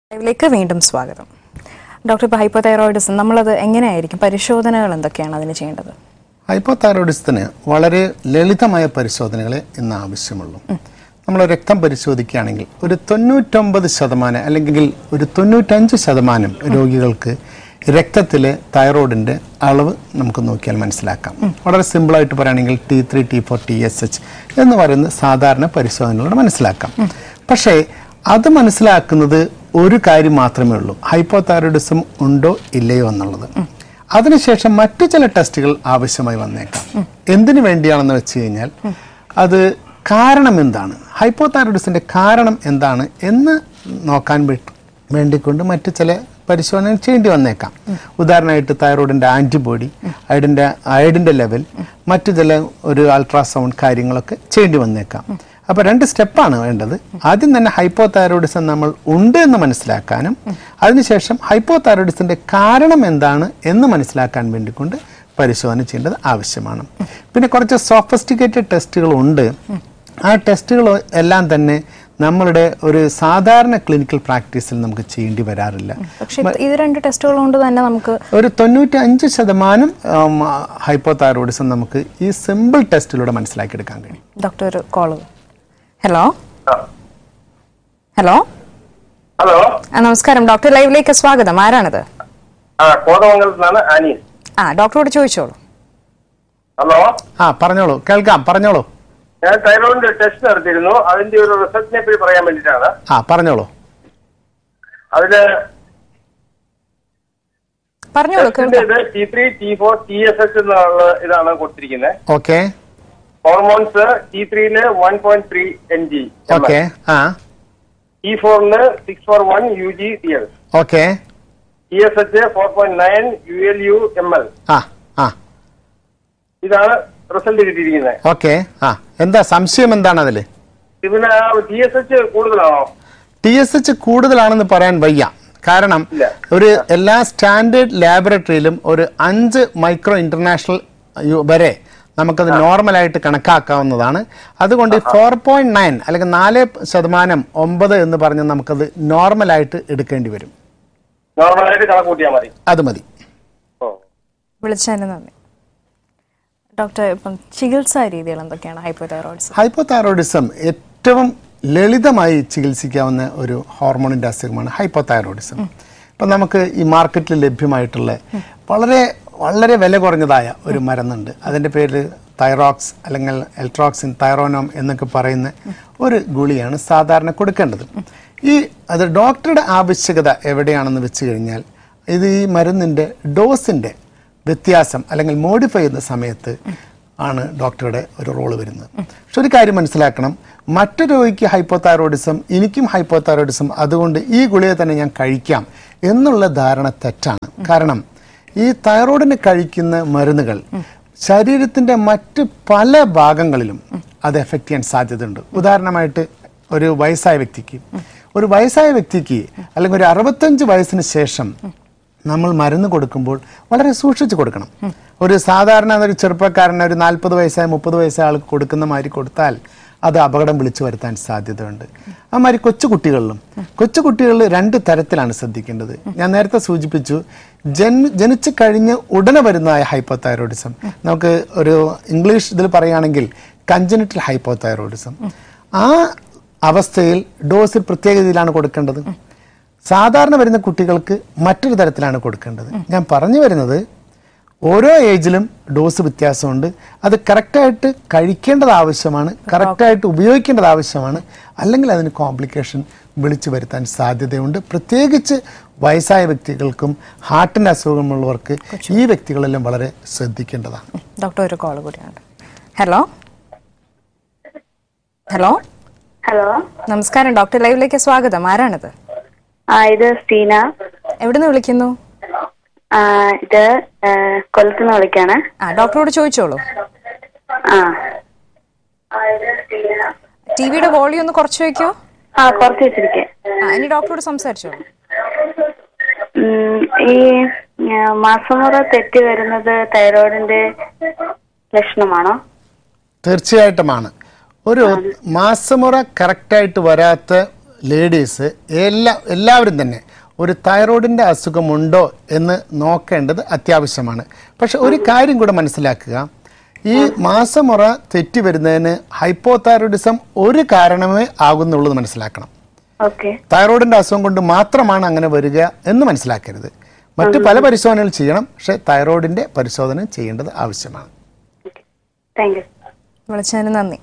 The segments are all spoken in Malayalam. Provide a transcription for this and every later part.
ലൈവിലേക്ക് വീണ്ടും സ്വാഗതം ഡോക്ടർ ഇപ്പോൾ ഹൈപ്പോതൈറോയിഡിസം നമ്മളത് എങ്ങനെയായിരിക്കും പരിശോധനകൾ എന്തൊക്കെയാണ് അതിന് ചെയ്യേണ്ടത് ഹൈപ്പോതൈറോയിഡിസത്തിന് വളരെ ലളിതമായ പരിശോധനകളെ ഇന്ന് ആവശ്യമുള്ളൂ നമ്മൾ രക്തം പരിശോധിക്കുകയാണെങ്കിൽ ഒരു തൊണ്ണൂറ്റൊമ്പത് ശതമാനം അല്ലെങ്കിൽ ഒരു തൊണ്ണൂറ്റഞ്ച് ശതമാനം രോഗികൾക്ക് രക്തത്തിലെ തൈറോയിഡിൻ്റെ അളവ് നമുക്ക് നോക്കിയാൽ മനസ്സിലാക്കാം വളരെ സിമ്പിളായിട്ട് പറയുകയാണെങ്കിൽ T three T four T S H എന്ന് പറയുന്ന സാധാരണ പരിശോധനകളോട് മനസ്സിലാക്കാം പക്ഷേ അത് മനസ്സിലാക്കുന്നത് ഒരു കാര്യം മാത്രമേ ഉള്ളൂ ഹൈപ്പോതൈറോയിഡിസം ഉണ്ടോ ഇല്ലയോ എന്നുള്ളത് അതിനുശേഷം മറ്റു ചില ടെസ്റ്റുകൾ ആവശ്യമായി വന്നേക്കാം എന്തിനു വേണ്ടിയാണെന്ന് വെച്ച് കഴിഞ്ഞാൽ അത് കാരണം എന്താണ് ഹൈപ്പോതൈറോയിഡിസിന്റെ കാരണം എന്താണ് എന്ന് നോക്കാൻ വേ- വേണ്ടിക്കൊണ്ട് മറ്റു ചില പരിശോധനകൾ ചെയ്യേണ്ടി വന്നേക്കാം ഉദാഹരണമായിട്ട് തൈറോയിഡിന്റെ ആന്റിബോഡി അയഡിന്റെ അയഡിന്റെ ലെവൽ മറ്റു ചില ഒരു അൾട്രാസൗണ്ട് കാര്യങ്ങളൊക്കെ ചെയ്യേണ്ടി വന്നേക്കാം അപ്പൊ രണ്ട് സ്റ്റെപ്പാണ് വേണ്ടത് ആദ്യം തന്നെ ഹൈപ്പോതൈറോയിഡിസം നമ്മൾ ഉണ്ട് എന്ന് മനസ്സിലാക്കാനും അതിനുശേഷം ഹൈപ്പോതൈറോയിഡിസിന്റെ കാരണം എന്താണ് എന്ന് മനസ്സിലാക്കാൻ വേണ്ടിക്കൊണ്ട് പരിശോധന ചെയ്യേണ്ടത് ആവശ്യമാണ് പിന്നെ കുറച്ച് സോഫിസ്റ്റിക്കേറ്റഡ് ടെസ്റ്റുകൾ ഉണ്ട് ആ ടെസ്റ്റുകൾ എല്ലാം തന്നെ നമ്മളുടെ ഒരു സാധാരണ ക്ലിനിക്കൽ പ്രാക്ടീസിൽ നമുക്ക് ചെയ്യേണ്ടി വരാറില്ല പക്ഷെ ഇത് ഇത് രണ്ട് ടെസ്റ്റുകൾ കൊണ്ട് തന്നെ നമുക്ക് ഒരു തൊണ്ണൂറ്റി അഞ്ച് ശതമാനം ഹൈപ്പോതൈറോയിഡിസം നമുക്ക് ഈ സിമ്പിൾ ടെസ്റ്റിലൂടെ മനസ്സിലാക്കിയെടുക്കാൻ കഴിയും ഡോക്ടർ ഒരു കോള് ഹലോ ഹലോ ഹലോ ആ നമസ്കാരം ഡോക്ടർ ലൈവിലേക്ക് സ്വാഗതം ആരാണത് ആ കോതമംഗലത്ത് നിന്നാണ് അനീസ് ആ ഡോക്ടറോട് ചോദിച്ചോളൂ ഹലോ ആ പറഞ്ഞോളൂ കേൾക്കാം പറഞ്ഞോളൂ ഞാൻ തൈറോയിഡിന്റെ ടെസ്റ്റ് നടത്തിയിരുന്നു അതിന്റെ ഒരു റിസൾട്ടിനെ പറ്റി പറയാൻ വേണ്ടിയിട്ടാണ് ആ പറഞ്ഞോളൂ അതില് പറഞ്ഞോളൂ ടെസ്റ്റിന്റെ കേൾക്കാം ഇത് T three T four T S H എന്നുള്ള ഇതാണ് കൊടുത്തിരിക്കുന്നത് ഓക്കെ ഹോർമോൺസ് ടി ത്രീയില് one point three N G okay ആ ടി ഫോറിന് six four one U G T L okay T S H four point nine U L U M L ആ ആ ഇതാണ് റിസൾട്ട് കിട്ടിയിരിക്കുന്നത് ഓക്കെ ആ എന്താ സംശയം എന്താണ് അതിൽ ഇതിന് ടി എസ് എച്ച് കൂടുതലാണോ ടി എസ് എച്ച് കൂടുതലാണെന്ന് പറയാൻ വയ്യ കാരണം ഇല്ല. ഒരു എല്ലാ സ്റ്റാൻഡേർഡ് ലാബറട്ടറിയിലും ഒരു അഞ്ച് മൈക്രോ ഇന്റർനാഷണൽ യു- വരെ നമുക്കത് നോർമലായിട്ട് കണക്കാക്കാവുന്നതാണ് അതുകൊണ്ട് ഫോർ പോയിന്റ് നയൻ അല്ലെങ്കിൽ നാല് ശതമാനം ഒമ്പത് എന്ന് പറഞ്ഞ് നമുക്കത് നോർമലായിട്ട് എടുക്കേണ്ടി വരും നോർമലായിട്ട് കണക്ക് കൂട്ടിയാൽ മതി അത് മതി ഓ വിളിച്ചതിന് നന്ദി ഡോക്ടർ ഇപ്പം ചികിത്സാ രീതികൾ എന്തൊക്കെയാണ് ഹൈപ്പോതൈറോയിഡിസം ഹൈപ്പോതൈറോയിഡിസം ഏറ്റവും ലളിതമായി ചികിത്സിക്കാവുന്ന ഒരു ഹോർമോണിന്റെ അസുഖമാണ് ഹൈപ്പോതൈറോയിഡിസം ഇപ്പം നമുക്ക് ഈ മാർക്കറ്റിൽ ലഭ്യമായിട്ടുള്ള വളരെ വളരെ വില കുറഞ്ഞതായ ഒരു മരുന്നുണ്ട് അതിൻ്റെ പേര് തൈറോക്സ് അല്ലെങ്കിൽ എൽട്രോക്സിൻ തൈറോനോം എന്നൊക്കെ പറയുന്ന ഒരു ഗുളിയാണ് സാധാരണ കൊടുക്കേണ്ടത് ഈ അത് ഡോക്ടറുടെ ആവശ്യകത എവിടെയാണെന്ന് വെച്ച് കഴിഞ്ഞാൽ ഇത് ഈ മരുന്നിൻ്റെ ഡോസിൻ്റെ വ്യത്യാസം അല്ലെങ്കിൽ മോഡിഫൈ ചെയ്യുന്ന സമയത്ത് ആണ് ഡോക്ടറുടെ ഒരു റോള് വരുന്നത് പക്ഷെ ഒരു കാര്യം മനസ്സിലാക്കണം മറ്റു രോഗിക്ക് ഹൈപ്പോതൈറോയിഡിസം എനിക്കും ഹൈപ്പോതൈറോയിഡിസം അതുകൊണ്ട് ഈ ഗുളിക തന്നെ ഞാൻ കഴിക്കാം എന്നുള്ള ധാരണ തെറ്റാണ് കാരണം ഈ തൈറോയിഡിന് കഴിക്കുന്ന മരുന്നുകൾ ശരീരത്തിന്റെ മറ്റ് പല ഭാഗങ്ങളിലും അത് എഫക്റ്റ് ചെയ്യാൻ സാധ്യതയുണ്ട് ഉദാഹരണമായിട്ട് ഒരു വയസ്സായ വ്യക്തിക്ക് ഒരു വയസ്സായ വ്യക്തിക്ക് അല്ലെങ്കിൽ ഒരു അറുപത്തഞ്ച് വയസ്സിന് ശേഷം നമ്മൾ മരുന്ന് കൊടുക്കുമ്പോൾ വളരെ സൂക്ഷിച്ച് കൊടുക്കണം ഒരു സാധാരണ ഒരു ചെറുപ്പക്കാരന് ഒരു നാൽപ്പത് വയസ്സായ മുപ്പത് വയസ്സായ ആൾക്ക് കൊടുക്കുന്ന മാതിരി കൊടുത്താൽ അത് അപകടം വിളിച്ചു വരുത്താൻ സാധ്യതയുണ്ട് ആ മാതിരി കൊച്ചുകുട്ടികളിലും കൊച്ചുകുട്ടികളിൽ രണ്ട് തരത്തിലാണ് ശ്രദ്ധിക്കേണ്ടത് ഞാൻ നേരത്തെ സൂചിപ്പിച്ചു ജന് ജനിച്ചു കഴിഞ്ഞ് ഉടനെ വരുന്നതായ ഹൈപ്പോതൈറോയിഡിസം നമുക്ക് ഒരു ഇംഗ്ലീഷ് ഇതിൽ പറയുകയാണെങ്കിൽ കഞ്ചനിറ്റൽ ഹൈപ്പോതൈറോയിഡിസം ആ അവസ്ഥയിൽ ഡോസിൽ പ്രത്യേക രീതിയിലാണ് കൊടുക്കേണ്ടത് സാധാരണ വരുന്ന കുട്ടികൾക്ക് മറ്റൊരു തരത്തിലാണ് കൊടുക്കേണ്ടത് ഞാൻ പറഞ്ഞു വരുന്നത് ഓരോ ഏജിലും ഡോസ് വ്യത്യാസമുണ്ട് അത് കറക്റ്റായിട്ട് കഴിക്കേണ്ടത് ആവശ്യമാണ് കറക്റ്റായിട്ട് ഉപയോഗിക്കേണ്ടത് ആവശ്യമാണ് അല്ലെങ്കിൽ അതിന് കോംപ്ലിക്കേഷൻ വിളിച്ചു വരുത്താൻ സാധ്യതയുണ്ട് പ്രത്യേകിച്ച് വയസ്സായ വ്യക്തികൾക്കും ഹാർട്ടിൻ്റെ അസുഖമുള്ളവർക്ക് ഈ വ്യക്തികളെല്ലാം വളരെ ശ്രദ്ധിക്കേണ്ടതാണ് ഡോക്ടർ ഒരു കോള് കൂടിയാണ് ഹലോ ഹലോ ഹലോ നമസ്കാരം ഡോക്ടർ ലൈവിലേക്ക് സ്വാഗതം ആരാണിത് ആ ഇത് സ്റ്റീന എവിടുന്ന് വിളിക്കുന്നു ആ ഇത് ആ, കൊല്ലത്തുനിന്ന് വിളിക്കാണ് ആ ഡോക്ടറോട് ചോദിച്ചോളൂ ആ ടി വിയുടെ വോളിയം ഒന്ന് കുറച്ച് വയ്ക്കോ ആ കുറച്ച് വെച്ചിരിക്കെ ആ ഇനി ഡോക്ടറോട് സംസാരിച്ചോളൂ ഉം, ഈ ആ, മാസമുറ തെറ്റി വരുന്നത് തൈറോയിഡിന്റെ ലക്ഷണമാണോ തീർച്ചയായിട്ടുമാണ് ഒരു മാസമുറ കറക്റ്റായിട്ട് വരാത്ത ലേഡീസ് എല്ലാ എല്ലാവരും തന്നെ ഒരു തൈറോയിഡിൻ്റെ അസുഖമുണ്ടോ എന്ന് നോക്കേണ്ടത് അത്യാവശ്യമാണ് പക്ഷെ ഒരു കാര്യം കൂടെ മനസ്സിലാക്കുക ഈ മാസമുറ തെറ്റി വരുന്നതിന് ഹൈപ്പോതൈറോയിഡിസം ഒരു കാരണമേ ആകുന്നുള്ളത് മനസ്സിലാക്കണം ഓക്കെ തൈറോയിഡിന്റെ അസുഖം കൊണ്ട് മാത്രമാണ് അങ്ങനെ വരിക എന്ന് മനസ്സിലാക്കരുത് മറ്റു പല പരിശോധനകൾ ചെയ്യണം പക്ഷെ തൈറോയിഡിന്റെ പരിശോധന ചെയ്യേണ്ടത് ആവശ്യമാണ് താങ്ക് യു വിളിച്ചതിന് നന്ദി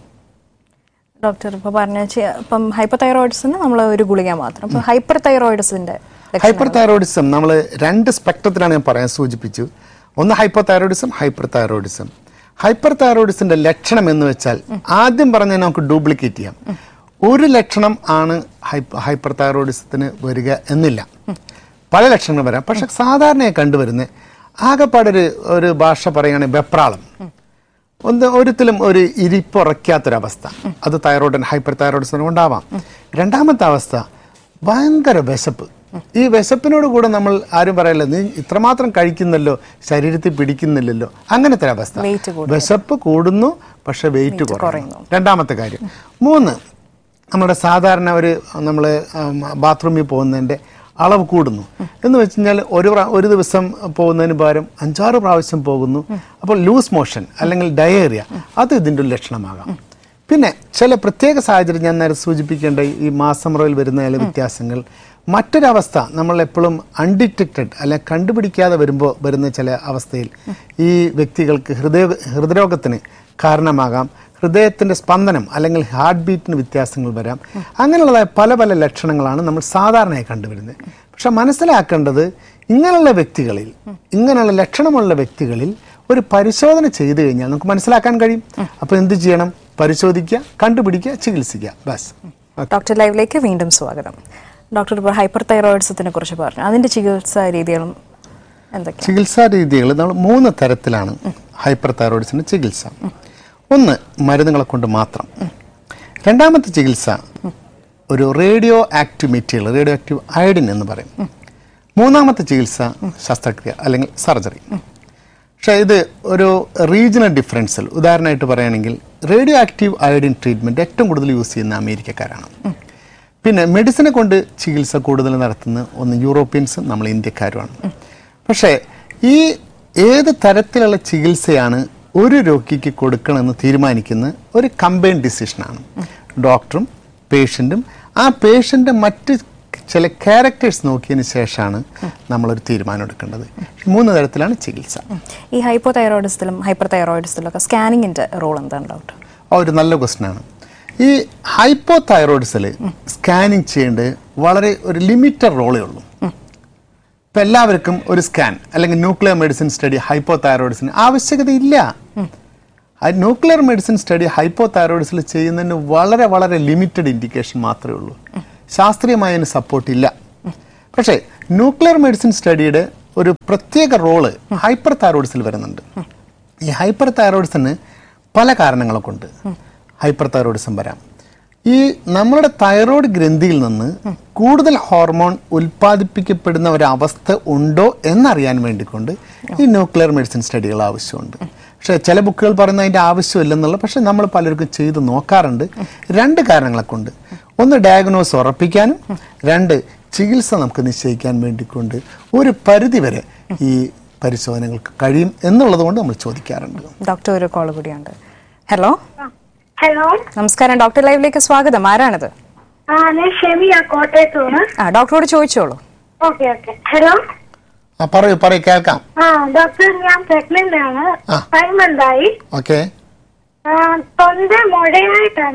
ഡോക്ടർ ഇപ്പോൾ പറഞ്ഞ ചെ- ഇപ്പം ഹൈപ്പർ തൈറോയിഡ്സിന് നമ്മൾ ഒരു ഗുളിക മാത്രം ഇപ്പം ഹൈപ്പർ തൈറോയിഡ്സിന്റെ ഹൈപ്പർ തൈറോയിഡിസം നമ്മൾ രണ്ട് സ്പെക്ട്രത്തിലാണ് ഞാൻ പറയാൻ സൂചിപ്പിച്ചു ഒന്ന് ഹൈപ്പർ തൈറോയിഡിസം ഹൈപ്പർ തൈറോയിഡിസം ഹൈപ്പർ തൈറോയിഡിസിന്റെ ലക്ഷണം എന്ന് വെച്ചാൽ ആദ്യം പറഞ്ഞ നമുക്ക് ഡ്യൂപ്ലിക്കേറ്റ് ചെയ്യാം ഒരു ലക്ഷണം ആണ് ഹൈപ്പർ തൈറോയിഡിസത്തിന് വരിക എന്നില്ല പല ലക്ഷണങ്ങൾ വരാം പക്ഷെ സാധാരണയായി കണ്ടുവരുന്നത് ആകെപ്പാടൊരു ഒരു ഭാഷ പറയുകയാണെങ്കിൽ വെപ്രാളം ഒന്ന് ഒരിക്കലും ഒരു ഇരിപ്പുറയ്ക്കാത്തൊരവസ്ഥ അത് തൈറോയിഡ് ഹൈപ്പർ തൈറോയിഡിസിന് ഉണ്ടാവാം രണ്ടാമത്തെ അവസ്ഥ ഭയങ്കര വിശപ്പ് ഈ വിശപ്പിനോട് കൂടെ നമ്മൾ ആരും പറയല്ല നീ ഇത്രമാത്രം കഴിക്കുന്നല്ലോ ശരീരത്തിൽ പിടിക്കുന്നില്ലല്ലോ അങ്ങനത്തെ ഒരു അവസ്ഥ Weight കൂടുന്നു. വിശപ്പ് കൂടുന്നു പക്ഷെ വെയിറ്റ് കുറയുന്നു രണ്ടാമത്തെ കാര്യം മൂന്ന് നമ്മുടെ സാധാരണ ഒരു നമ്മൾ ബാത്റൂമിൽ പോകുന്നതിൻ്റെ അളവ് കൂടുന്നു എന്ന് വെച്ച് കഴിഞ്ഞാൽ ഒരു പ്രാ- ഒരു ദിവസം പോകുന്നതിന് പകരം അഞ്ചാറ് പ്രാവശ്യം പോകുന്നു അപ്പോൾ ലൂസ് മോഷൻ അല്ലെങ്കിൽ ഡയേറിയ അത് ഇതിൻ്റെ ഒരു ലക്ഷണമാകാം പിന്നെ ചില പ്രത്യേക സാഹചര്യം ഞാൻ നേരെ സൂചിപ്പിക്കേണ്ട ഈ മാസമുറയിൽ വരുന്ന ചില വ്യത്യാസങ്ങൾ മറ്റൊരവസ്ഥ നമ്മൾ എപ്പോഴും അൺഡിറ്റക്റ്റഡ് അല്ലെ കണ്ടുപിടിക്കാതെ വരുമ്പോൾ വരുന്ന ചില അവസ്ഥയിൽ ഈ വ്യക്തികൾക്ക് ഹൃദയ ഹൃദയരോഗത്തിന് കാരണമാകാം ഹൃദയത്തിൻ്റെ സ്പന്ദനം അല്ലെങ്കിൽ ഹാർട്ട് ബീറ്റിന് വ്യത്യാസങ്ങൾ വരാം അങ്ങനെയുള്ളതായ പല പല ലക്ഷണങ്ങളാണ് നമ്മൾ സാധാരണയായി കണ്ടുവരുന്നത് പക്ഷെ മനസ്സിലാക്കേണ്ടത് ഇങ്ങനെയുള്ള വ്യക്തികളിൽ ഇങ്ങനെയുള്ള ലക്ഷണമുള്ള വ്യക്തികളിൽ ഒരു പരിശോധന ചെയ്തു കഴിഞ്ഞാൽ നമുക്ക് മനസ്സിലാക്കാൻ കഴിയും അപ്പോൾ എന്ത് ചെയ്യണം പരിശോധിക്കുക കണ്ടുപിടിക്കുക ചികിത്സിക്കുക ബസ് ഡോക്ടർ ലൈവിലേക്ക് വീണ്ടും സ്വാഗതം ഡോക്ടർ ഇപ്പോൾ ഹൈപ്പർ തൈറോയിഡ്സത്തിനെ കുറിച്ച് പറഞ്ഞു അതിന്റെ ചികിത്സാ രീതികളും എന്തൊക്കെയാണ് ചികിത്സാ രീതികൾ നമ്മൾ മൂന്ന് തരത്തിലാണ് ഹൈപ്പർ തൈറോയിഡ്സിന് ചികിത്സ ഒന്ന് മരുന്നുകളെ കൊണ്ട് മാത്രം രണ്ടാമത്തെ ചികിത്സ ഒരു radioactive material radioactive iodine എന്ന് പറയും മൂന്നാമത്തെ ചികിത്സ ശസ്ത്രക്രിയ അല്ലെങ്കിൽ സർജറി പക്ഷേ ഇത് ഒരു റീജിയണൽ ഡിഫറൻസിൽ ഉദാഹരണമായിട്ട് പറയുകയാണെങ്കിൽ റേഡിയോ ആക്റ്റീവ് അയഡിൻ ട്രീറ്റ്മെൻറ്റ് ഏറ്റവും കൂടുതൽ യൂസ് ചെയ്യുന്ന അമേരിക്കക്കാരാണ് പിന്നെ മെഡിസിനെ കൊണ്ട് ചികിത്സ കൂടുതൽ നടത്തുന്ന ഒന്ന് യൂറോപ്യൻസും നമ്മൾ ഇന്ത്യക്കാരുമാണ് പക്ഷേ ഈ ഏത് തരത്തിലുള്ള ചികിത്സയാണ് ഒരു രോഗിക്ക് കൊടുക്കണമെന്ന് തീരുമാനിക്കുന്ന ഒരു കമ്പൈൻ ഡിസിഷനാണ് ഡോക്ടറും പേഷ്യൻറ്റും ആ പേഷ്യൻ്റെ മറ്റ് ചില ക്യാരക്ടേഴ്സ് നോക്കിയതിന് ശേഷമാണ് നമ്മളൊരു തീരുമാനം എടുക്കേണ്ടത് മൂന്ന് തരത്തിലാണ് ചികിത്സ ഈ ഹൈപ്പോ തൈറോയിഡ്സത്തിലും ഹൈപ്പർ തൈറോയിഡ്സത്തിലും ഒക്കെ സ്കാനിങ്ങിന്റെ റോൾ എന്താണ് ഡോക്ടർ ആ ഒരു നല്ല ക്വസ്റ്റ്യൻ ആണ് ഈ ഹൈപ്പോ തൈറോയിഡ്സിൽ സ്കാനിങ് ചെയ്യേണ്ടത് വളരെ ഒരു ലിമിറ്റഡ് റോളേ ഉള്ളൂ ഇപ്പം എല്ലാവർക്കും ഒരു സ്കാൻ അല്ലെങ്കിൽ ന്യൂക്ലിയർ മെഡിസിൻ സ്റ്റഡി ഹൈപ്പോ തൈറോയിഡ്സിന് ആവശ്യകതയില്ല ന്യൂക്ലിയർ മെഡിസിൻ സ്റ്റഡി ഹൈപ്പോ തൈറോയിഡ്സിൽ ചെയ്യുന്നതിന് വളരെ വളരെ ലിമിറ്റഡ് ഇൻഡിക്കേഷൻ മാത്രമേ ഉള്ളൂ ശാസ്ത്രീയമായ അതിന് സപ്പോർട്ട് ഇല്ല പക്ഷേ ന്യൂക്ലിയർ മെഡിസിൻ സ്റ്റഡിയുടെ ഒരു പ്രത്യേക റോള് ഹൈപ്പർ തൈറോയിഡ്സിൽ വരുന്നുണ്ട് ഈ ഹൈപ്പർ തൈറോയിഡ്സിന് പല കാരണങ്ങളെ കൊണ്ട് ഹൈപ്പർ തൈറോയിഡിസം വരാം ഈ നമ്മുടെ തൈറോയ്ഡ് ഗ്രന്ഥിയിൽ നിന്ന് കൂടുതൽ ഹോർമോൺ ഉൽപ്പാദിപ്പിക്കപ്പെടുന്ന ഒരവസ്ഥ ഉണ്ടോ എന്നറിയാൻ വേണ്ടിക്കൊണ്ട് ഈ ന്യൂക്ലിയർ മെഡിസിൻ സ്റ്റഡികൾ ആവശ്യമുണ്ട് പക്ഷേ ചില ബുക്കുകൾ പറയുന്ന അതിൻ്റെ ആവശ്യമില്ലെന്നുള്ള പക്ഷെ നമ്മൾ പലർക്കും ചെയ്ത് നോക്കാറുണ്ട് രണ്ട് കാരണങ്ങളെ കൊണ്ട് ഒന്ന് ഡയഗ്നോസ് ഉറപ്പിക്കാനും രണ്ട് ചികിത്സ നമുക്ക് നിശ്ചയിക്കാൻ വേണ്ടിക്കൊണ്ട് ഒരു പരിധിവരെ ഈ പരിശോധനകൾക്ക് കഴിയും എന്നുള്ളത് കൊണ്ട് നമ്മൾ ചോദിക്കാറുണ്ട് ഡോക്ടർ ഒരു കോൾ കൂടിയുണ്ട് ഹലോ ഹലോ നമസ്കാരം ഡോക്ടർ ലൈവിലേക്ക് സ്വാഗതം ആരാണിത് ആ ഞാൻ ഷെമിയ കോട്ടയത്ത് നിന്ന് ആ ഡോക്ടറോട് ചോദിച്ചോളൂ ഓക്കെ ഓക്കെ ഹലോ ആ പറയൂ പറയൂ കേൾക്കാം ആ ഡോക്ടർ ഞാൻ പ്രഗ്നന്റ് ആണ് ആ. ഫൈവ് മന്ത് ആയി ഓക്കെ ആ, തൊണ്ട മുഴയായിട്ടാണ്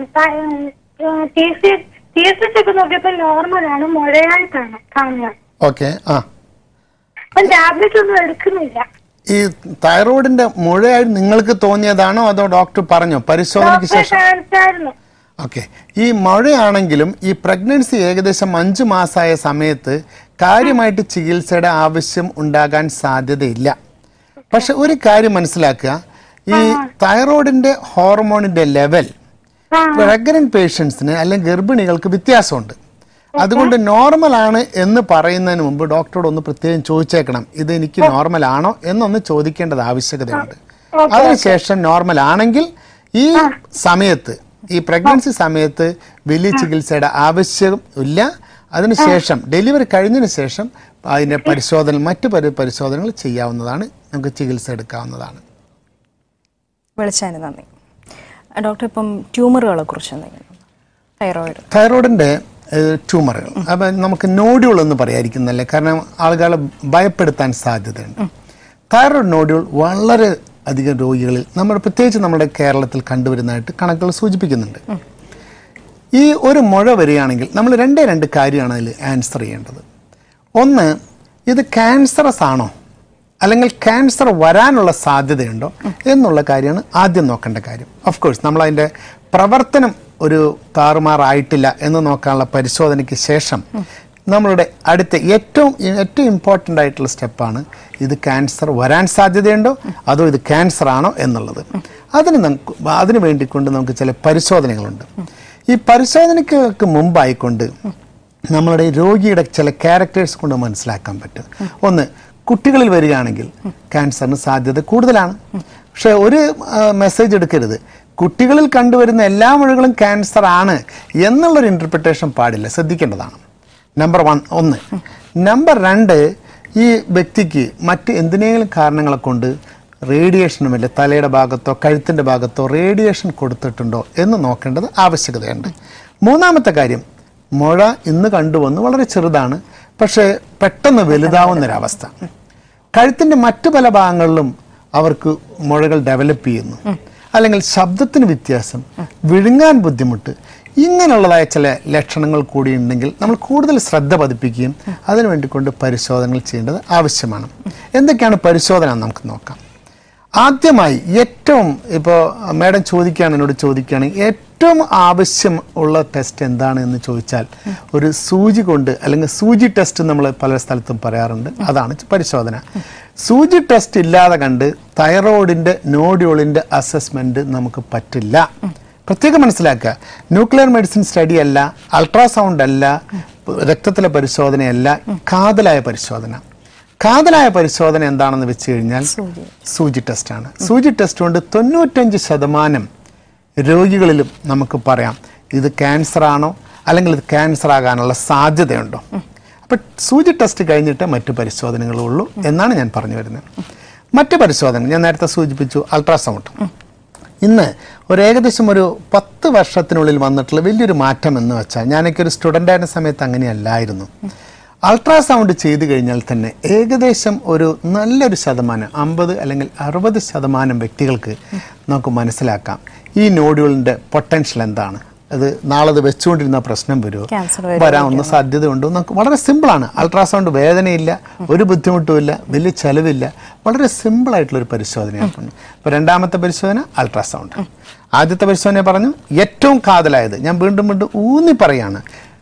T C T S H ഒക്കെ നോക്കിയപ്പോ നോർമലാണ് മുഴയായിട്ടാണ് കാണുന്നത് ഓക്കെ ആ അപ്പൊ ടാബ്ലറ്റ് ഒന്നും എടുക്കുന്നില്ല ഈ തൈറോയിഡിന്റെ മുഴയായി നിങ്ങൾക്ക് തോന്നിയതാണോ അതോ ഡോക്ടർ പറഞ്ഞോ പരിശോധനയ്ക്ക് ഡോക്ടറെ ശേഷം കാണിച്ചായിരുന്നു ഓക്കെ ഈ മഴയാണെങ്കിലും ഈ പ്രഗ്നൻസി ഏകദേശം അഞ്ച് മാസമായ സമയത്ത് കാര്യമായിട്ട് ചികിത്സയുടെ ആവശ്യം ഉണ്ടാകാൻ സാധ്യതയില്ല പക്ഷെ ഒരു കാര്യം മനസ്സിലാക്കുക ഈ തൈറോയിഡിന്റെ ഹോർമോണിന്റെ ലെവൽ ആ. പ്രഗ്നന്റ് പേഷ്യൻസിന് അല്ലെങ്കിൽ ഗർഭിണികൾക്ക് വ്യത്യാസമുണ്ട് അതുകൊണ്ട് നോർമൽ ആണ് എന്ന് പറയുന്നതിന് മുമ്പ് ഡോക്ടറോട് ഒന്ന് പ്രത്യേകം ചോദിച്ചേക്കണം ഇത് എനിക്ക് നോർമൽ ആണോ എന്നൊന്ന് ചോദിക്കേണ്ടത് ആവശ്യകതയുണ്ട് അതിനുശേഷം നോർമൽ ആണെങ്കിൽ ഈ സമയത്ത് ഈ പ്രഗ്നൻസി സമയത്ത് വലിയ ചികിത്സയുടെ ആവശ്യം ഇല്ല അതിനുശേഷം ഡെലിവറി കഴിഞ്ഞതിന് ശേഷം അതിൻ്റെ പരിശോധന മറ്റു പരി പരിശോധനകൾ ചെയ്യാവുന്നതാണ് നമുക്ക് ചികിത്സ എടുക്കാവുന്നതാണ് വിളിച്ചതിന് നന്ദി ആ, ഡോക്ടർ ഇപ്പം ട്യൂമറുകളെ കുറിച്ച് എന്തെങ്കിലും തൈറോയിഡ് തൈറോയിഡിൻ്റെ ട്യൂമറുകൾ അപ്പം നമുക്ക് നോഡ്യൂൾ എന്ന് പറയാതിരിക്കുന്നല്ലേ കാരണം ആളുകളെ ഭയപ്പെടുത്താൻ സാധ്യതയുണ്ട് തൈറോയിഡ് നോഡ്യൂൾ വളരെ അധികം രോഗികളിൽ നമ്മൾ പ്രത്യേകിച്ച് നമ്മുടെ കേരളത്തിൽ കണ്ടുവരുന്നതായിട്ട് കണക്കുകൾ സൂചിപ്പിക്കുന്നുണ്ട് ഈ ഒരു മുഴ വരികയാണെങ്കിൽ നമ്മൾ രണ്ടേ രണ്ട് കാര്യമാണ് അതിൽ ആൻസർ ചെയ്യേണ്ടത് ഒന്ന് ഇത് ക്യാൻസറസ് ആണോ അല്ലെങ്കിൽ ക്യാൻസർ വരാനുള്ള സാധ്യതയുണ്ടോ എന്നുള്ള കാര്യമാണ് ആദ്യം നോക്കേണ്ട കാര്യം ഓഫ് കോഴ്സ് നമ്മൾ അതിൻ്റെ പ്രവർത്തനം ഒരു താറുമാറായിട്ടില്ല എന്ന് നോക്കാനുള്ള പരിശോധനയ്ക്ക് ശേഷം നമ്മളുടെ അടുത്ത ഏറ്റവും ഏറ്റവും ഇമ്പോർട്ടൻ്റ് ആയിട്ടുള്ള സ്റ്റെപ്പാണ് ഇത് ക്യാൻസർ വരാൻ സാധ്യതയുണ്ടോ അതോ ഇത് ക്യാൻസർ ആണോ എന്നുള്ളത് അതിന് നമുക്ക് അതിന് വേണ്ടിക്കൊണ്ട് നമുക്ക് ചില പരിശോധനകളുണ്ട് ഈ പരിശോധനയ്ക്ക് മുമ്പായിക്കൊണ്ട് നമ്മളുടെ രോഗിയുടെ ചില ക്യാരക്ടേഴ്സ് കൊണ്ട് മനസ്സിലാക്കാൻ പറ്റും ഒന്ന് കുട്ടികളിൽ വരികയാണെങ്കിൽ ക്യാൻസറിന് സാധ്യത കൂടുതലാണ് പക്ഷെ ഒരു മെസ്സേജ് എടുക്കരുത് കുട്ടികളിൽ കണ്ടുവരുന്ന എല്ലാ മുഴകളും ക്യാൻസർ ആണ് എന്നുള്ളൊരു ഇൻ്റർപ്രിട്ടേഷൻ പാടില്ല ശ്രദ്ധിക്കേണ്ടതാണ് നമ്പർ വൺ ഒന്ന് നമ്പർ രണ്ട് ഈ വ്യക്തിക്ക് മറ്റ് എന്തിനേലും കാരണങ്ങളെ കൊണ്ട് റേഡിയേഷനുമില്ല തലയുടെ ഭാഗത്തോ കഴുത്തിൻ്റെ ഭാഗത്തോ റേഡിയേഷൻ കൊടുത്തിട്ടുണ്ടോ എന്ന് നോക്കേണ്ടത് ആവശ്യകതയുണ്ട് മൂന്നാമത്തെ കാര്യം മുഴ ഇന്ന് കണ്ടുവന്ന് വളരെ ചെറുതാണ് പക്ഷേ പെട്ടെന്ന് വലുതാവുന്നൊരവസ്ഥ കഴുത്തിൻ്റെ മറ്റു പല ഭാഗങ്ങളിലും അവർക്ക് മുഴകൾ ഡെവലപ്പ് ചെയ്യുന്നു അല്ലെങ്കിൽ ശബ്ദത്തിന് വ്യത്യാസം വിഴുങ്ങാൻ ബുദ്ധിമുട്ട് ഇങ്ങനെയുള്ളതായ ചില ലക്ഷണങ്ങൾ കൂടി ഉണ്ടെങ്കിൽ നമ്മൾ കൂടുതൽ ശ്രദ്ധ പതിപ്പിക്കുകയും അതിനു വേണ്ടിക്കൊണ്ട് പരിശോധനകൾ ചെയ്യേണ്ടത് ആവശ്യമാണ് എന്തൊക്കെയാണ് പരിശോധന എന്ന് നമുക്ക് നോക്കാം ആദ്യമായി ഏറ്റവും ഇപ്പോൾ മാഡം ചോദിക്കുകയാണ് എന്നോട് ചോദിക്കുകയാണെങ്കിൽ ഏറ്റവും ആവശ്യം ഉള്ള ടെസ്റ്റ് എന്താണ് എന്ന് ചോദിച്ചാൽ ഒരു സൂചി കൊണ്ട് അല്ലെങ്കിൽ സൂചി ടെസ്റ്റ് നമ്മൾ പല സ്ഥലത്തും പറയാറുണ്ട് അതാണ് പരിശോധന സൂചി ടെസ്റ്റ് ഇല്ലാതെ കണ്ട് തൈറോയിഡിന്റെ നോഡ്യൂളിന്റെ അസസ്മെന്റ് നമുക്ക് പറ്റില്ല പ്രത്യേകം മനസ്സിലാക്കുക ന്യൂക്ലിയർ മെഡിസിൻ സ്റ്റഡി അല്ല അൾട്രാസൗണ്ട് അല്ല രക്തത്തിലെ പരിശോധനയല്ല കാതലായ പരിശോധന കാതലായ പരിശോധന എന്താണെന്ന് വെച്ച് കഴിഞ്ഞാൽ സൂചി ടെസ്റ്റാണ് സൂചി ടെസ്റ്റ് കൊണ്ട് തൊണ്ണൂറ്റഞ്ച് ശതമാനം രോഗികളിലും നമുക്ക് പറയാം ഇത് ക്യാൻസർ ആണോ അല്ലെങ്കിൽ ഇത് ക്യാൻസർ ആകാനുള്ള സാധ്യതയുണ്ടോ അപ്പം സൂചി ടെസ്റ്റ് കഴിഞ്ഞിട്ട് മറ്റു പരിശോധനകളുള്ളൂ എന്നാണ് ഞാൻ പറഞ്ഞു വരുന്നത് മറ്റു പരിശോധന ഞാൻ നേരത്തെ സൂചിപ്പിച്ചു അൾട്രാസൗണ്ട് ഇന്ന് ഒരു ഏകദേശം ഒരു പത്ത് വർഷത്തിനുള്ളിൽ വന്നിട്ടുള്ള വലിയൊരു മാറ്റം എന്ന് വെച്ചാൽ ഞാനൊക്കെ ഒരു സ്റ്റുഡൻ്റ് ആയിരുന്ന സമയത്ത് അങ്ങനെയല്ലായിരുന്നു അൾട്രാസൗണ്ട് ചെയ്തു കഴിഞ്ഞാൽ തന്നെ ഏകദേശം ഒരു നല്ലൊരു ശതമാനം അമ്പത് അല്ലെങ്കിൽ അറുപത് ശതമാനം വ്യക്തികൾക്ക് നമുക്ക് മനസ്സിലാക്കാം ഈ നോഡ്യൂളിൻ്റെ പൊട്ടൻഷ്യൽ എന്താണ് അത് നാളെ അത് വെച്ചുകൊണ്ടിരുന്ന പ്രശ്നം Cancer വരുമോ വരുമോ വരാവുന്ന സാധ്യതയുണ്ടോ നമുക്ക് വളരെ സിമ്പിളാണ് അൾട്രാസൗണ്ട് വേദനയില്ല ഒരു ബുദ്ധിമുട്ടുമില്ല വലിയ ചെലവില്ല വളരെ സിമ്പിൾ ആയിട്ടുള്ള ഒരു പരിശോധനയാണ് അപ്പോൾ രണ്ടാമത്തെ പരിശോധന അൾട്രാസൗണ്ട് ആദ്യത്തെ പരിശോധന പറഞ്ഞു ഏറ്റവും കാതലായത് ഞാൻ വീണ്ടും വീണ്ടും ഊന്നി പറയാണ്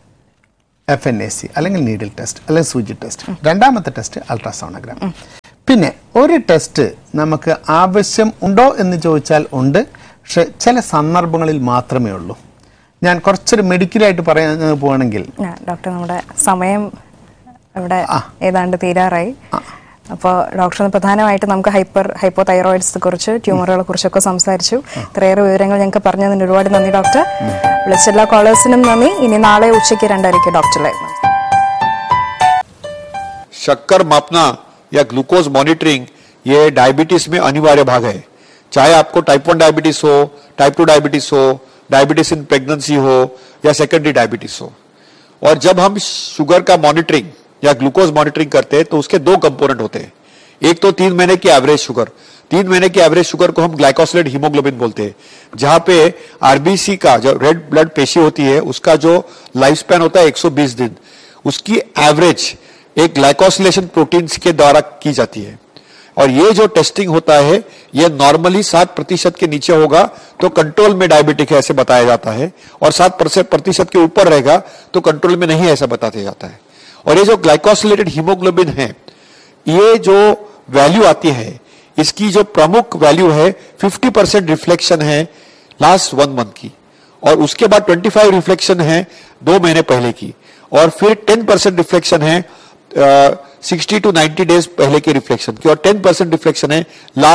എഫ് എൻ എ സി അല്ലെങ്കിൽ നീഡിൽ ടെസ്റ്റ് അല്ലെങ്കിൽ സൂചി ടെസ്റ്റ് രണ്ടാമത്തെ ടെസ്റ്റ് അൾട്രാസോണോഗ്രാം പിന്നെ ഒരു ടെസ്റ്റ് നമുക്ക് ആവശ്യം ഉണ്ടോ എന്ന് ചോദിച്ചാൽ ഉണ്ട് പക്ഷെ ചില സന്ദർഭങ്ങളിൽ മാത്രമേ ഉള്ളൂ ഞാൻ കുറച്ചൊരു മെഡിക്കലായിട്ട് പറയാൻ പോവാണെങ്കിൽ ആ, ഡോക്ടർ നമ്മുടെ സമയം ഇവിടെ ഏതാണ്ട് തീരാറായി അപ്പോൾ ഡോക്ടർ ഇന്ന് പ്രധാനമായിട്ട് നമുക്ക് ഹൈപ്പർ ഹൈപ്പോ തൈറോയിഡ്സിനെ കുറിച്ച് ട്യൂമറുകളെ കുറിച്ചൊക്കെ സംസാരിച്ചു ഇത്രയേറെ വിവരങ്ങൾ ഞങ്ങൾക്ക് പറഞ്ഞതിന് ഒരുപാട് നന്ദി ഡോക്ടർ വിളിച്ച എല്ലാ കോളേഴ്സിനും നന്ദി ഇനി നാളെ ഉച്ചയ്ക്ക് രണ്ടരയ്ക്ക് ഡോക്ടറിലെ शक्कर मापना या ग्लूकोज मॉनिटरिंग ये डायबिटीज में अनिवार्य भाग है चाहे आपको टाइप वन डायबिटीज हो टाइप टू डायबिटीज हो डायबिटीज इन प्रेगनेंसी हो या सेकेंडरी डायबिटीज हो और जब हम शुगर का मॉनिटरिंग या ग्लूकोज मॉनिटरिंग करते हैं तो उसके दो कंपोनेंट होते हैं एक तो तीन महीने की एवरेज शुगर तीन महीने की एवरेज शुगर को हम ग्लाइकोसिलेट हीमोग्लोबिन बोलते हैं जहां पे आरबीसी का जो रेड ब्लड पेशी होती है उसका जो लाइफ स्पैन होता है 120 दिन उसकी एवरेज एक ग्लाइकोसिलेशन प्रोटीन्स के द्वारा की जाती है और ये जो टेस्टिंग होता है ये नॉर्मली सात प्रतिशत के नीचे होगा तो कंट्रोल में डायबिटिक है ऐसे बताया जाता है और सात प्रतिशत के ऊपर रहेगा तो कंट्रोल में नहीं ऐसा बताया जाता है और ये जो ग्लाइकोसिलेटेड हीमोग्लोबिन है ये जो वैल्यू आती है इसकी जो प्रमुख वैल्यू है 50 परसेंट रिफ्लेक्शन है लास्ट वन मंथ की और उसके बाद 25 रिफ्लेक्शन है दो महीने पहले की और फिर 10 परसेंट रिफ्लेक्शन है सिक्सटी टू 90 डेज पहले के रिफ्लेक्शन की और 10 परसेंट रिफ्लेक्शन है लास्ट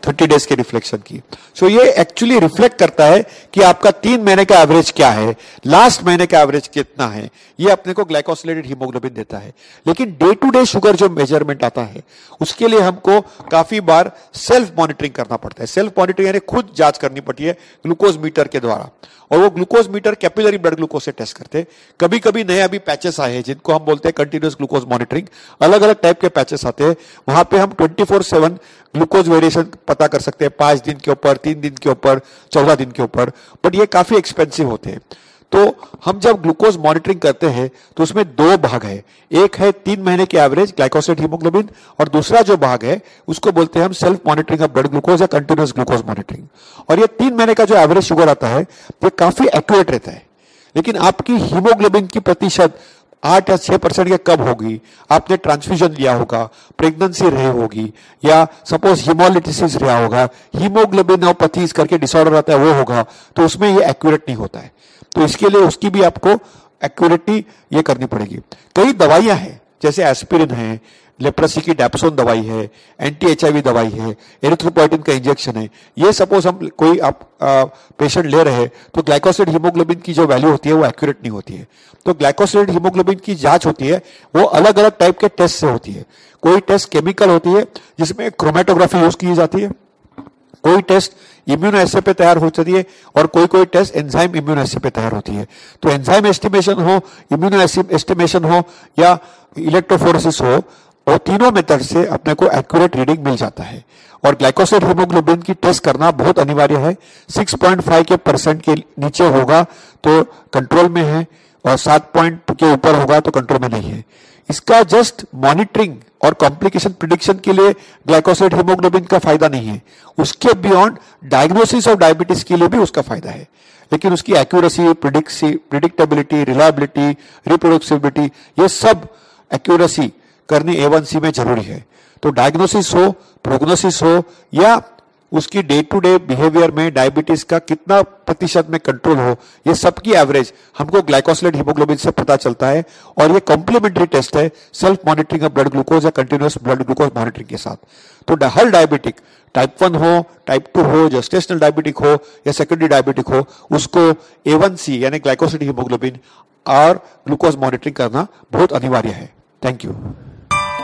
थर्टी डेज के रिफ्लेक्शन की सो ये एक्चुअली रिफ्लेक्ट करता है कि आपका तीन महीने का एवरेज क्या है लास्ट महीने का एवरेज कितना है ये अपने को ग्लाइकोसिलेटेड हीमोग्लोबिन देता है लेकिन डे टू डे शुगर जो मेजरमेंट आता है उसके लिए हमको काफी बार सेल्फ मॉनिटरिंग करना पड़ता है सेल्फ मॉनिटरिंग यानी खुद जांच करनी पड़ती है ग्लूकोज मीटर के द्वारा और वो glucose meter capillary blood glucose से टेस्ट करते हैं कभी कभी नए अभी पैचेस आए हैं जिनको हम बोलते हैं कंटिन्यूस ग्लूकोज मॉनिटरिंग अलग अलग टाइप के पैचेस आते हैं वहां पे हम 24 फोर सेवन ग्लूकोज वेरिएशन पता कर सकते हैं पांच दिन के ऊपर तीन दिन के ऊपर चौदह दिन के ऊपर बट ये काफी एक्सपेंसिव होते हैं तो हम जब ग्लूकोज मॉनिटरिंग करते हैं तो उसमें दो भाग है एक है तीन महीने के एवरेज ग्लाइकोसाइड हीमोग्लोबिन और दूसरा जो भाग है उसको बोलते हैं हम self monitoring of blood glucose या कंटिन्यूस ग्लूकोज मॉनिटरिंग और ये तीन महीने का जो एवरेज शुगर आता है ये काफी एक्यूरेट रहता है लेकिन आपकी हीमोग्लोबिन की प्रतिशत आठ या छह परसेंट या कब होगी आपने ट्रांसफ्यूजन लिया होगा प्रेगनेंसी रही होगी या सपोज हीमोलिटिसिस रहा होगा हीमोग्लोबिनोपैथीज करके डिसऑर्डर आता है वो होगा तो उसमें ये एक्यूरेट नहीं होता है तो इसके लिए उसकी भी आपको एक्यूरेटी ये करनी पड़ेगी कई दवाइयां हैं जैसे एस्पिरिन है लेप्रोसी की डेप्सोन दवाई है एंटी एच दवाई है एरिथ्रोपोइटिन का इंजेक्शन है ये सपोज हम कोई आप पेशेंट ले रहे हैं तो ग्लाइकोसाइड हीमोग्लोबिन की जो वैल्यू होती है वो एक्यूरेट नहीं होती है तो ग्लाइकोसाइड हीमोग्लोबिन की जांच होती है वो अलग अलग टाइप के टेस्ट से होती है कोई टेस्ट केमिकल होती है जिसमें क्रोमेटोग्राफी यूज की जाती है कोई टेस्ट इम्यूनो एसे पे तैयार हो जाती है और कोई कोई टेस्ट एंजाइम इम्यूनो एसे पे तैयार होती है तो एंजाइम एस्टिमेशन हो इम्यूनो एस्टिमेशन हो या इलेक्ट्रोफोरेसिस हो और तीनों मेथड से अपने को एक्यूरेट रीडिंग मिल जाता है और ग्लाइकोसाइड हीमोग्लोबिन की टेस्ट करना बहुत अनिवार्य है 6.5 के परसेंट के नीचे होगा तो कंट्रोल में है और 7 पॉइंट के ऊपर होगा तो कंट्रोल में नहीं है इसका जस्ट मॉनिटरिंग और कॉम्प्लिकेशन प्रिडिक्शन के लिए ग्लाइकोसाइड हीमोग्लोबिन का फायदा नहीं है उसके बियॉन्ड डायग्नोसिस ऑफ डायबिटीज के लिए भी उसका फायदा है लेकिन उसकी एक्यूरेसी प्रिडिक्टेबिलिटी रिलायबिलिटी रिप्रोडक्सिबिलिटी ये सब एक्यूरेसी करनी ए में जरूरी है तो डायग्नोसिस हो प्रोग्नोसिस हो या उसकी डे टू डे बिहेवियर में डायबिटीज का कितना प्रतिशत में कंट्रोल हो ये सबकी एवरेज हमको ग्लाइकोसिलेट हीमोग्लोबिन से पता चलता है और ये कॉम्प्लीमेंट्री टेस्ट है self monitoring of blood glucose या कंटिन्यूस ब्लड ग्लूकोज मॉनिटरिंग के साथ तो डा- हर डायबिटिक टाइप वन हो टाइप टू हो जेस्टेशनल डायबिटिक हो या सेकेंडरी डायबिटिक हो उसको ए सी यानी ग्लाइकोसिलेट हीमोग्लोबिन और ग्लूकोज मॉनिटरिंग करना बहुत अनिवार्य है थैंक यू